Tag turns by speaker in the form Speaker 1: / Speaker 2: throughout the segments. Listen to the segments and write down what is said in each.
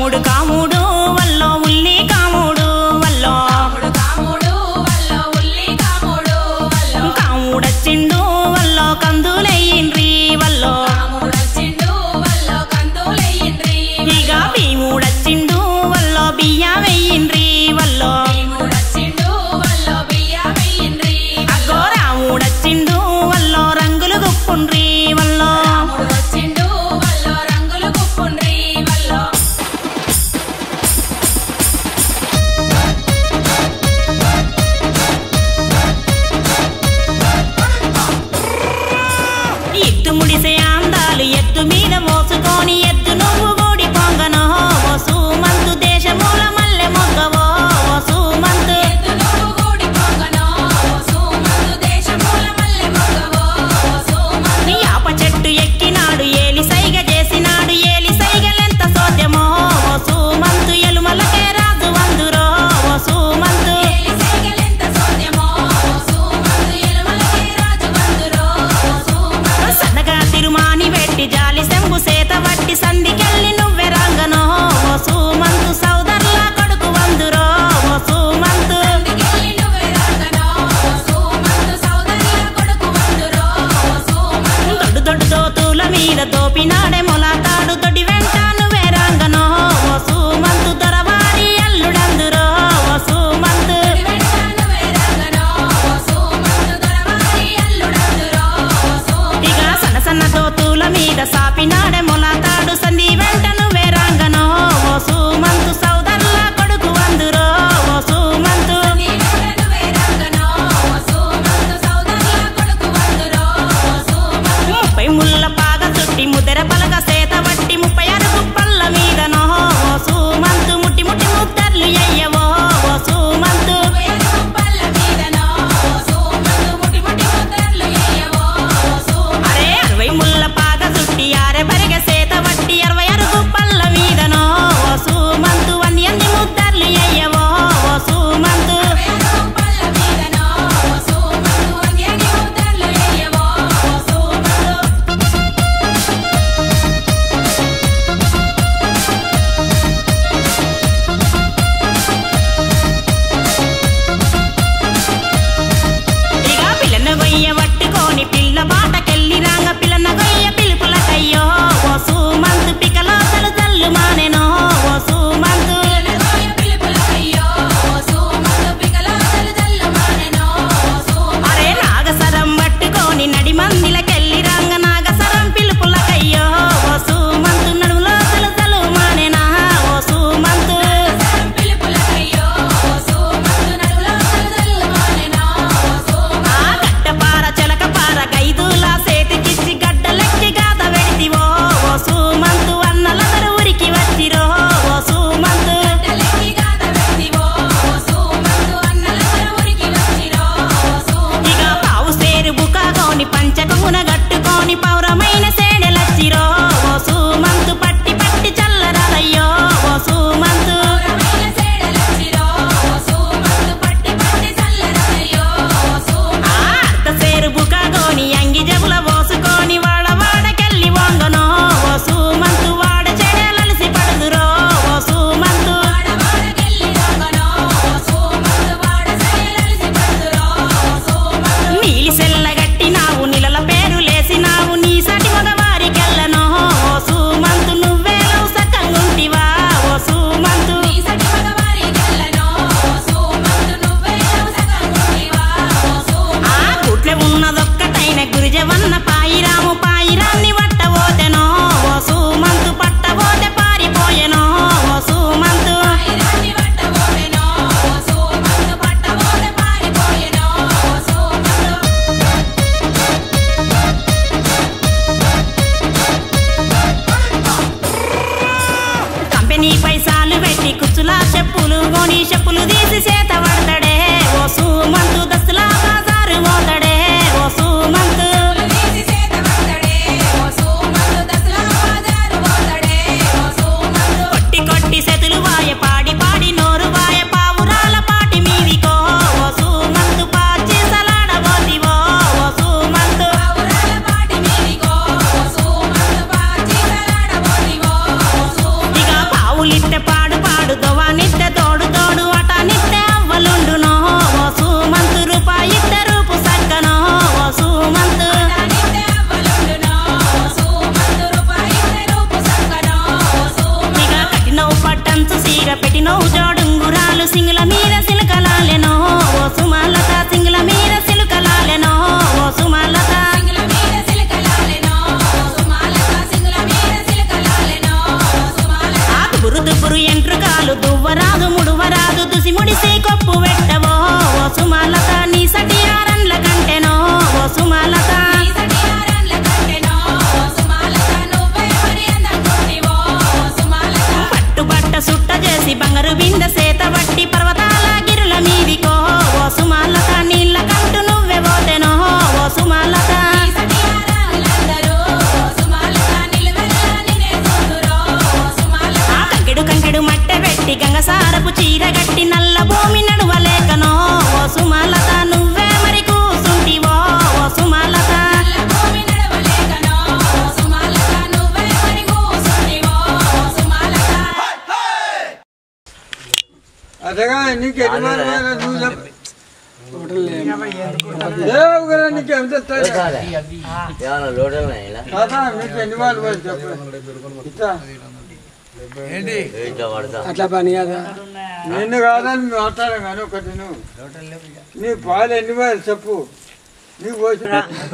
Speaker 1: కాముడు కాముడు వల్లో ఉల్లి కాముడు వల్లో
Speaker 2: కాముడు కాముడు వల్లో ఉల్లి కాముడు వల్లో
Speaker 1: కాముడచ్చిండు వల్లో కందులయ్యిండ్రి వల్లో
Speaker 2: కాముడొచ్చిండు వల్లో కందులయ్యిండ్రి
Speaker 1: ఇక భీముడచ్చిండు వల్లో బియ్యం వెయ్యిండ్రి వల్లో
Speaker 2: భీముడొచ్చిండు వల్లో బియ్యం వెయ్యిండ్రి
Speaker 1: అగ్గో రాముడచ్చిండు వల్లో రంగులు గుప్పుండ్రి వల్లో
Speaker 2: రాముడొచ్చిండు వల్లో రంగులు గుప్పుండ్రి వల్లో
Speaker 1: ఎత్తు ముడిసే అందాలు ఎత్తు మీద మోసుకొని ఎత్తు నువ్వు గూడి పొంగనో ఓసు మంతు దేశమూల మల్లె మొగ్గవో ఓసు మంతు
Speaker 2: ఎత్తు నువ్వు గూడి పొంగనో సోమందు దేశమూల మల్లె మొగ్గవో సోమందు
Speaker 1: నీ ఆప చెట్టు ఎక్కినాడు ఏలి సైగ చేసినాడు ఏలి సైగలెంత సోద్యమో ఓసు మంతు ఎలుమలకే రాజు వందురో ఓసు మంతు
Speaker 2: ఏలి సైగలెంత సోద్యమో సోమందు ఎలుమలకే రాజు వందురో సోమందు
Speaker 1: సన్నగా తిరుమాని పెట్టి జాలి సెంబు సేత వట్టి సంధికెళ్ళి నువ్వె రంగనో ఓసు మంతు సౌదర్లా కొడుకు వందురో ఓసు మంతు
Speaker 2: అందుకెళ్ళి నువ్వే రాగనో సోమందు సౌదర్య కొడుకు వందురో సోమందు
Speaker 1: దొడ్డు దొడ్డు దోతుల మీద దోపినాడే మొలాతాడు దొడి వెంట నువ్వే రంగనో ఓ సుమంతు దొరవారి అల్లుడందురో ఓ సుమంతు
Speaker 2: వెంట నువ్వే రాగనో సోమందు దొరవారి అల్లుడందురో సోమందు
Speaker 1: ఇక సన్న సన్న దోతుల మీద సాపినాడే మొలాతాడు సంధి వెంట నువ్వే రంగనో ఓ సుమంతు సౌదర్ల కొడుకు వందురో ఓ సుమంతు
Speaker 2: నీ వెంట నువ్వే రాగనో సోమందు సౌదర్య కొడుకు వందురో సోమందు
Speaker 1: ముప్పై ముళ్ళ పాగ చుట్టి ముదెర పలక సేత వట్టి ముప్పై అరుగు పళ్ళ మీదనో ఓ సుమంతు ముట్టి ముట్టి ముద్దర్లు ఎయ్యవో ఓ సుమంతు
Speaker 2: పల్ల మీదనో సోమందు ముటి ముటి ముద్రలు ఎయ్యవో సోమందు
Speaker 1: అరే అరవై ముళ్ళ పాగ చుట్టి ఆరె బరిగ సేత వట్టి అరవై అరుగు పళ్ళ మీదనో ఓ సుమంతు అన్ని అన్ని ముద్దర్లు ఎయ్యవో ఓ సుమంతు
Speaker 2: పల్ల మీదనో సోమందు అన్యని ముద్రలు ఎయ్యవో సోమందు
Speaker 1: ఇక పిల్లన గొయ్య పట్టుకొని పిల్ల బాటకెళ్ళి రాంగ పిల్లన గొయ్య పిలుపులకయ్యో ఓ సుమంతు పికలో తలు తల్లు మానెనో ఓ సుమంతు
Speaker 2: పిల్లనగోయ పిలుపులకయ్యో సోమందు పికలాతలు జల్లు మానెనో సోమందు
Speaker 1: అరే నాగసరం పట్టుకొని నడి మందిలకెళ్ళి రాంగ నాగసరం పిలుపులకయ్యో ఓ సుమంతు నడుములో తలు తలు మానెనా ఓ సుమంతు
Speaker 2: పిలుపులకయ్యో సోమందు నడులాతలు జల్లు మానెనో సోమందు
Speaker 1: ఆ గడ్డపార చెలకపార గైదులా సేతికిచ్చి గడ్డలెక్కి గాత వెడితివో ఓ సుమంతు అన్నలందరూ ఉరికి వచ్చిరో ఓ సుమంతు
Speaker 2: తలకి గాత వెతివో సోమందు అన్నలందరూ ఉరికి వచ్చిరో సోమందు
Speaker 1: ఇక పావు సేరు బుకాగోని పంచకమున గట్టుకొని పౌరమైన సేడెలచ్చిరో ఓ సుమంతు పట్టి పట్టి చల్లరాలయ్యో ఓ సుమంతు
Speaker 2: పౌరమైన సేడలచ్చిరో సోమందు పట్టి పట్టి చల్లరయ్యో సోమందు
Speaker 1: ఆ అర్ధ సేరు బుకాగోని అంగి జబుల పోసుకొని వాడ వాడకెళ్ళి వంగనో ఓ సుమంతు వాడ చెడలసి పడుదురో ఓ సుమంతు
Speaker 2: వాడవాడకెళ్ళి రాగనో సోమందు వాడ సయలలిసి పడుదురో సోమందు
Speaker 1: నీలి సెల్లగట్టినావు నిలల పేరు లేసినావు నీ సటి మగవారికెళ్ళనో ఓ సుమంతు నువ్వేలో సకంగుంటివా ఓ సుమంతు
Speaker 2: నీ సటి మగవారి గల్లనో సోమందు నువ్వే సకంగునివా సోమందు
Speaker 1: ఆ గుట్లె ఉన్నదొక్కటైన గురిజవన్న పాయిరాము పాయిరాన్ని పట్టబోతెనో ఓ సుమంతు పట్టబోతే పారిపోయెనో ఓ సుమంతు
Speaker 2: పాయిరాన్ని పట్టబోదెనో సోమందు పట్టబోదె పారిపోయెనో సోమందు
Speaker 1: కంపెనీ పైసాలు పెట్టి కుచ్చులా చెప్పులు కొని చెప్పులు తీసి చేత పడతాడే ఓ సుమంతు దస్తులా బాజారు పోతాడే ఓ సుమంతు
Speaker 2: తీసి చేత పడతడే ఓ సోమందు దసరా బాజారు పోతడే ఓ సోమందు
Speaker 1: కొట్టి కొట్టి సెతులు వాయ పాడి పాడి నోరు వాయ పావురాల పాటి మీదికో ఓ సుమంతు పాచి సలాడబోతివో ఓ సుమంతు
Speaker 2: పౌరాల పాటి మీదికో సోమందు పాచి సలాడబోతివో సోమందు
Speaker 1: ఇక పావులిట్ట ఎన్నో జోడుంగురాలు సింగుల మీద సిలుకలాలెనో ఓ సుమలత సింగుల మీద సిలుకలాలెనో ఓ సుమలత
Speaker 2: సింగుల మీద సిలకలాలెనో సుమాలత సింగుల మీద సిలకలాలెనో సుమాలత
Speaker 1: ఆ దుబురు దుబురు ఎంట్రుకాలు దువ్వరాదు ముడువరాదు దుసి ముడిసి కొప్పు పెట్టవో ఓ సుమలత నీ సటి ఆరన్ల కంటెనో ఓ సుమలత
Speaker 2: నీ సటియారన్ల కంటెనో సుమాలత నువ్వే మరి అందకుంటివో సుమాలత
Speaker 1: పట్టు బట్ట సుట్ట చేసి బంగారు బింద సేత బట్టి పర్వతాల గిరుల మీదికో ఓ సుమలత నీళ్ళ కంటు నువ్వే పోతెనో ఓ సుమలత
Speaker 2: నీ సటియారన్లందరూ సుమాలత నిలువెల్ల నిన్నే చూదురో సుమాలత
Speaker 1: ఆ కంకెడు కంకెడు మట్టె పెట్టి గంగసారపు చీర గట్టి నల్ల భూమి నడువలేకనో ఓ సుమలత నువ్వే మరి కూసుంటివో ఓ సుమలత
Speaker 2: నల్ల భూమి నడవలేకనో సుమాలత నువ్వే మరి కూసుంటివో సుమాలత
Speaker 3: అదగా నీకు ఎన్ని మార్లు నువ్వు చెప్పు లేవు కదా నీకు ఎంత వస్తాయి?
Speaker 4: ఏమన్నా లోడలు ఉన్నాయి ఇలా
Speaker 3: తాత నీకు ఎన్ని మార్లు పోయి చెప్పు ఇట్లా
Speaker 4: ఇట్లా పడతా
Speaker 5: అట్లా పని కదా
Speaker 3: నిన్ను కాదని మాట్లాడే కానీ ఒకటి నువ్వు నీ పాలు ఎన్ని మార్లు చెప్పు నీకు పోసిన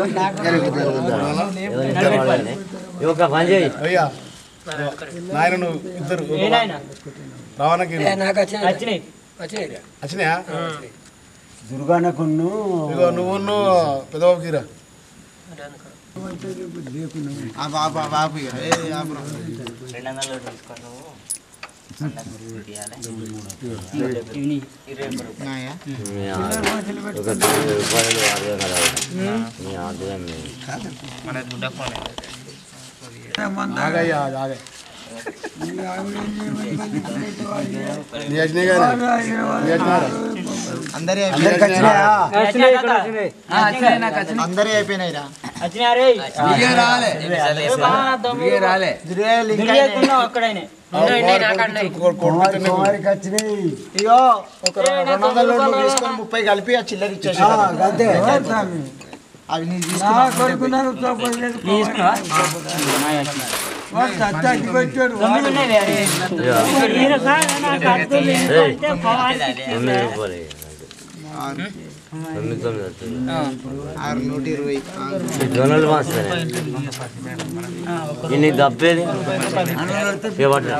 Speaker 4: ఒక పని చేయి
Speaker 6: అయ్యా నాయన నువ్వు ఇద్దరు రావణకి
Speaker 5: నాకు వచ్చినాయి వచ్చినాయి
Speaker 6: వచ్చినాయా
Speaker 5: దుర్గానకును
Speaker 6: ఇగో నువ్వు పెదవాబుకిరా
Speaker 4: మీ ఆరు- ఒక తొమ్మిది రూపాయలు ఆరు వందలు మీ ఆదాయం
Speaker 6: ఆగయ్యా ఆగే నీ వచ్చినాయి కదా నీ వచ్చినారా?
Speaker 7: అందరే అయిపోయినాయిరా ఇగో ఒక రెండు వందల నోట్లు తీసుకొని ముప్పై కలిపి ఆ చిల్లర ఇచ్చేసి అవి నీ
Speaker 3: నా కొడుకు నాకు తప్పలేదు. వాడు చచ్చాకి పెట్టాడు వాడు.
Speaker 4: తొమ్మిది రూపాయలు ఇయ్యి నాకు. తొమ్మిది తొమ్మిది వస్తుంది
Speaker 7: ఆరు నూట ఇరవై
Speaker 4: ఈ జొన్నలు మాస్తానే ఇన్ని దప్పేది ఇవ్వట్లేదు.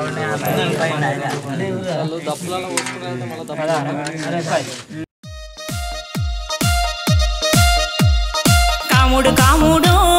Speaker 1: కాముడు కాముడు